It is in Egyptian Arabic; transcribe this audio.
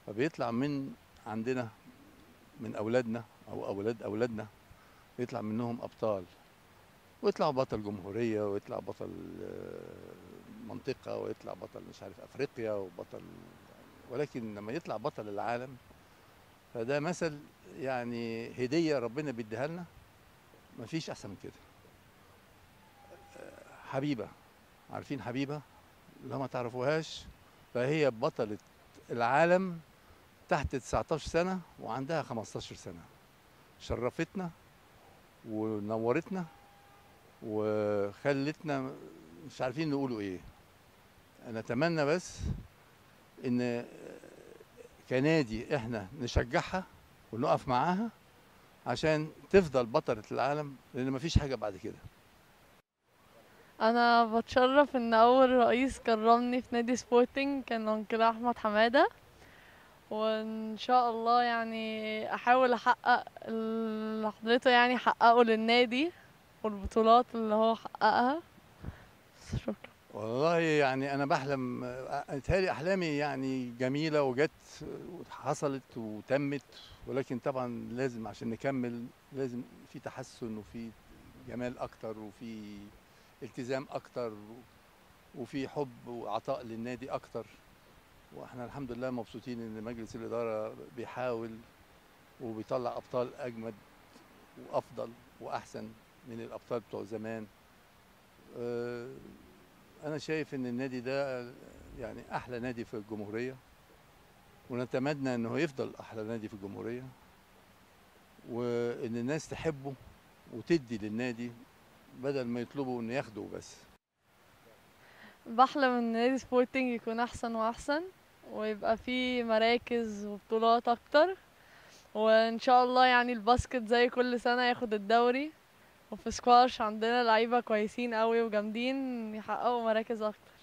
فبيطلع من عندنا من اولادنا او اولاد اولادنا يطلع منهم ابطال ويطلع بطل جمهوريه ويطلع بطل آه، منطقه ويطلع بطل مش عارف افريقيا وبطل ولكن لما يطلع بطل العالم فده مثل يعني هديه ربنا بيديها لنا مفيش احسن من كده آه، حبيبه عارفين حبيبه لو ما تعرفوهاش فهي بطله العالم تحت 19 سنه وعندها 15 سنه شرفتنا ونورتنا وخلتنا مش عارفين نقولوا ايه نتمنى بس ان كنادي احنا نشجعها ونقف معاها عشان تفضل بطلة العالم لان مفيش حاجة بعد كده انا بتشرف ان اول رئيس كرمني في نادي سبورتنج كان انكل احمد حماده وان شاء الله يعني احاول احقق اللي حضرته يعني حققه للنادي والبطولات اللي هو حققها شكرا والله يعني انا بحلم اتهيألي احلامي يعني جميله وجت وحصلت وتمت ولكن طبعا لازم عشان نكمل لازم في تحسن وفي جمال اكتر وفي التزام اكتر وفي حب وعطاء للنادي اكتر واحنا الحمد لله مبسوطين ان مجلس الاداره بيحاول وبيطلع ابطال اجمد وافضل واحسن من الابطال بتوع زمان أه، انا شايف ان النادي ده يعني احلى نادي في الجمهوريه ونتمنى انه يفضل احلى نادي في الجمهوريه وان الناس تحبه وتدي للنادي بدل ما يطلبوا ان ياخدوا بس بحلم ان نادي سبورتنج يكون احسن واحسن ويبقى فيه مراكز وبطولات اكتر وان شاء الله يعني الباسكت زي كل سنة ياخد الدوري وفي سكواش عندنا لعيبة كويسين قوي وجامدين يحققوا مراكز اكتر